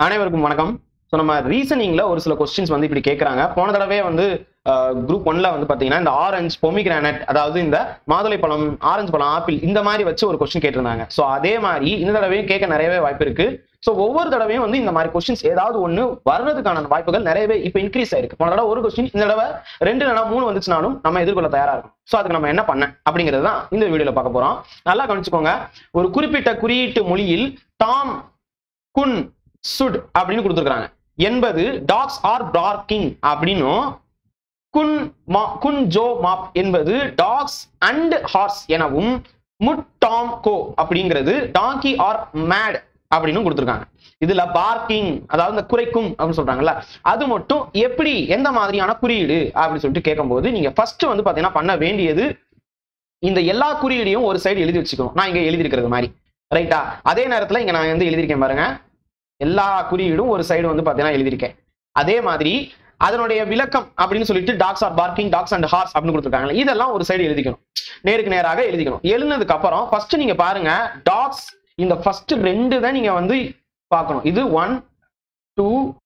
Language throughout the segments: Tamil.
அனைவருக்கும் வணக்கம் ஸோ நம்ம ரீசனிங்ல ஒரு சில கொஸ்டின்ஸ் வந்து இப்படி கேட்குறாங்க போன தடவை வந்து குரூப் ஒன்ல வந்து பாத்தீங்கன்னா இந்த ஆரஞ்சு பொமிகிரானட் அதாவது இந்த மாதுளை பழம் ஆரஞ்சு பழம் ஆப்பிள் இந்த மாதிரி வச்சு ஒரு கொஸ்டின் கேட்டிருந்தாங்க ஸோ அதே மாதிரி இந்த தடவையும் கேட்க நிறையவே வாய்ப்பு இருக்கு ஸோ ஒவ்வொரு தடவையும் வந்து இந்த மாதிரி கொஸ்டின்ஸ் ஏதாவது ஒன்று வர்றதுக்கான வாய்ப்புகள் நிறையவே இப்போ இன்க்ரீஸ் ஆயிருக்கு போன தடவை ஒரு கொஸ்டின் இந்த தடவை ரெண்டு இல்லைனா மூணு வந்துச்சுனாலும் நம்ம எதிர்கொள்ள தயாரா இருக்கும் ஸோ அதுக்கு நம்ம என்ன பண்ண அப்படிங்கிறது தான் இந்த வீடியோல பார்க்க போறோம் நல்லா கவனிச்சுக்கோங்க ஒரு குறிப்பிட்ட குறியீட்டு மொழியில் டாம் குன் சுட் அப்படின்னு கொடுத்துருக்காங்க என்பது டாக்ஸ் ஆர் பார்க்கிங் அப்படின்னும் குன் மா குன் ஜோ மாப் என்பது டாக்ஸ் அண்ட் ஹார்ஸ் எனவும் முட் டாம் கோ அப்படிங்கிறது டாங்கி ஆர் மேட் அப்படின்னு கொடுத்துருக்காங்க இதுல பார்க்கிங் அதாவது இந்த குறைக்கும் அப்படின்னு சொல்றாங்கல்ல அது மட்டும் எப்படி எந்த மாதிரியான குறியீடு அப்படின்னு சொல்லிட்டு கேட்கும்போது நீங்க ஃபர்ஸ்ட் வந்து பாத்தீங்கன்னா பண்ண வேண்டியது இந்த எல்லா குறியீடையும் ஒரு சைடு எழுதி வச்சுக்கணும் நான் இங்க எழுதியிருக்கிறது மாதிரி ரைட்டா அதே நேரத்துல இங்க நான் வந்து எழுதியிருக்கேன் பாருங்க எல்லா குறியீடும் ஒரு சைடு வந்து பாத்தீங்கன்னா எழுதியிருக்கேன் அதே மாதிரி அதனுடைய விளக்கம் அப்படின்னு சொல்லிட்டு dogs are barking dogs and horse அப்படின்னு கொடுத்துருக்காங்க இதெல்லாம் ஒரு சைடு எழுதிக்கணும் நேருக்கு நேராக எழுதிக்கணும் எழுதினதுக்கு அப்புறம் ஃபர்ஸ்ட் நீங்க பாருங்க டாக்ஸ் இந்த ஃபர்ஸ்ட் ரெண்டு தான் நீங்க வந்து பார்க்கணும் இது ஒன் டூ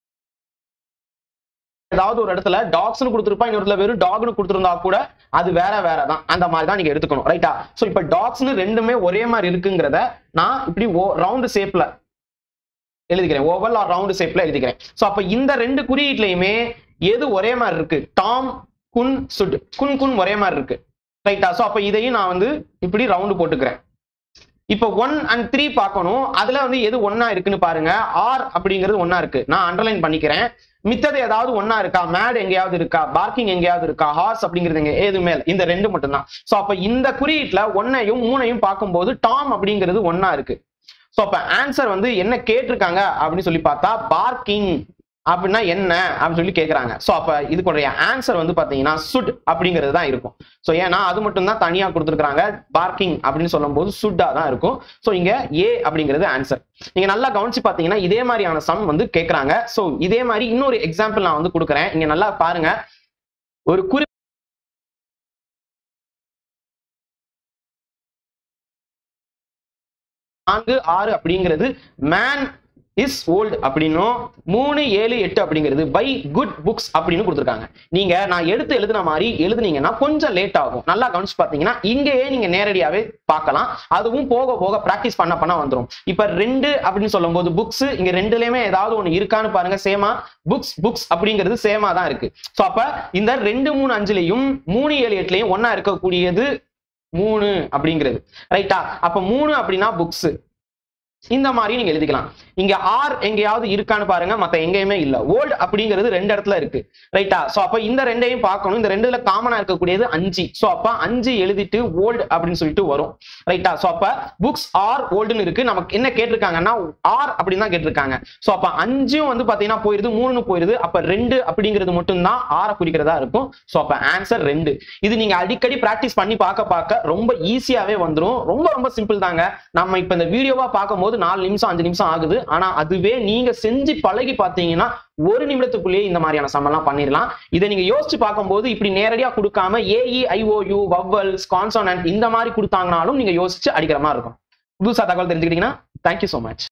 ஏதாவது ஒரு இடத்துல டாக்ஸ்னு கொடுத்துருப்பா இன்னொரு இடத்துல வெறும் டாக்னு கொடுத்துருந்தா கூட அது வேற வேற தான் அந்த மாதிரி தான் நீங்க எடுத்துக்கணும் ரைட்டா சோ இப்ப டாக்ஸ்னு ரெண்டுமே ஒரே மாதிரி இருக்குங்கிறத நான் இப்படி ரவுண்டு ஷேப்ல எழுதிக்கிறேன் ஓவல் ஆர் ரவுண்டு ஷேப்ல எழுதிக்கிறேன் சோ அப்ப இந்த ரெண்டு குறியீட்லயுமே எது ஒரே மாதிரி இருக்கு டாம் குன் சுட் குன் குன் ஒரே மாதிரி இருக்கு ரைட்டா சோ அப்ப இதையும் நான் வந்து இப்படி ரவுண்டு போட்டுக்கிறேன் இப்போ ஒன் அண்ட் த்ரீ பார்க்கணும் அதுல வந்து எது ஒன்னா இருக்குன்னு பாருங்க ஆர் அப்படிங்கிறது ஒன்னா இருக்கு நான் அண்டர்லைன் பண்ணிக்கிறேன் மித்தது ஏதாவது ஒன்னா இருக்கா மேட் எங்கேயாவது இருக்கா பார்க்கிங் எங்கேயாவது இருக்கா ஹார்ஸ் அப்படிங்கிறது எங்க எதுவுமே இல்லை இந்த ரெண்டு மட்டும் தான் சோ அப்ப இந்த குறியீட்டுல ஒன்னையும் மூணையும் பார்க்கும்போது டாம் அப்படிங்கிறது ஒன்னா இருக்கு சோ அப்ப ஆன்சர் வந்து என்ன கேட்டிருக்காங்க அப்படின்னு சொல்லி பார்த்தா பார்க்கிங் அப்படின்னா என்ன அப்படின்னு சொல்லி கேட்கறாங்க சோ அப்ப இதுக்குடைய ஆன்சர் வந்து பாத்தீங்கன்னா சுட் அப்படிங்கிறது தான் இருக்கும் சோ ஏன்னா அது மட்டும் தான் தனியா கொடுத்துருக்காங்க பார்க்கிங் அப்படின்னு சொல்லும் போது சுட்டா தான் இருக்கும் சோ இங்க ஏ அப்படிங்கிறது ஆன்சர் நீங்க நல்லா கவனிச்சு பாத்தீங்கன்னா இதே மாதிரியான சம் வந்து கேட்கறாங்க சோ இதே மாதிரி இன்னொரு எக்ஸாம்பிள் நான் வந்து கொடுக்குறேன் இங்க நல்லா பாருங்க ஒரு குறி நான்கு ஆறு அப்படிங்கிறது மேன் இஸ் ஓல்டு அப்படின்னும் மூணு ஏழு எட்டு அப்படிங்கிறது பை குட் புக்ஸ் அப்படின்னு கொடுத்துருக்காங்க நீங்க நான் எடுத்து எழுதுன மாதிரி எழுதுனீங்கன்னா கொஞ்சம் லேட் ஆகும் நல்லா கவனிச்சு பார்த்தீங்கன்னா இங்கேயே நீங்க நேரடியாவே பார்க்கலாம் அதுவும் போக போக ப்ராக்டிஸ் பண்ண பண்ண வந்துடும் இப்ப ரெண்டு அப்படின்னு சொல்லும் போது புக்ஸ் இங்க ரெண்டுலயுமே ஏதாவது ஒண்ணு இருக்கான்னு பாருங்க சேமா புக்ஸ் புக்ஸ் அப்படிங்கிறது சேமா தான் இருக்கு ஸோ அப்ப இந்த ரெண்டு மூணு அஞ்சுலையும் மூணு ஏழு எட்டுலையும் ஒன்னா இருக்கக்கூடியது மூணு அப்படிங்கிறது ரைட்டா அப்ப மூணு அப்படின்னா புக்ஸ் இந்த மாதிரி நீங்க எழுதிக்கலாம் இங்க ஆர் எங்கேயாவது இருக்கான்னு பாருங்க மத்த எங்கேயுமே இல்ல ஓல்டு அப்படிங்கிறது ரெண்டு இடத்துல இருக்கு ரைட்டா சோ அப்ப இந்த ரெண்டையும் பார்க்கணும் இந்த ரெண்டுல காமனா இருக்கக்கூடியது அஞ்சு சோ அப்ப அஞ்சு எழுதிட்டு ஓல்டு அப்படின்னு சொல்லிட்டு வரும் ரைட்டா சோ அப்ப புக்ஸ் ஆர் ஓல்டுன்னு இருக்கு நமக்கு என்ன கேட்டிருக்காங்கன்னா ஆர் அப்படின்னு தான் கேட்டிருக்காங்க சோ அப்ப அஞ்சும் வந்து பாத்தீங்கன்னா போயிருது மூணுன்னு போயிருது அப்ப ரெண்டு அப்படிங்கிறது மட்டும் தான் ஆற குறிக்கிறதா இருக்கும் சோ அப்ப ஆன்சர் ரெண்டு இது நீங்க அடிக்கடி பிராக்டிஸ் பண்ணி பார்க்க பார்க்க ரொம்ப ஈஸியாவே வந்துரும் ரொம்ப ரொம்ப சிம்பிள் தாங்க நம்ம இப்ப இந்த வீடியோவா பார்க்கும்போது நாலு நிமிஷம் அஞ்சு நிமிஷம் ஆகுது ஆனா அதுவே நீங்க செஞ்சு பழகி பார்த்தீங்கன்னா ஒரு நிமிடத்துக்குள்ளேயே இந்த மாதிரியான சமெல்லாம் பண்ணிடலாம் இதை நீங்க யோசிச்சு பார்க்கும்போது இப்படி நேரடியா கொடுக்காம ஏஇ ஐஓயு வவ்வல்ஸ் கான்சோனன்ட் இந்த மாதிரி கொடுத்தாங்கனாலும் நீங்க யோசிச்சு அடிக்கிற மாதிரி இருக்கும் புதுசா தகவல் தெரிஞ்சுக்கிட்டீங்கன்னா தேங்க்யூ ஸோ மச்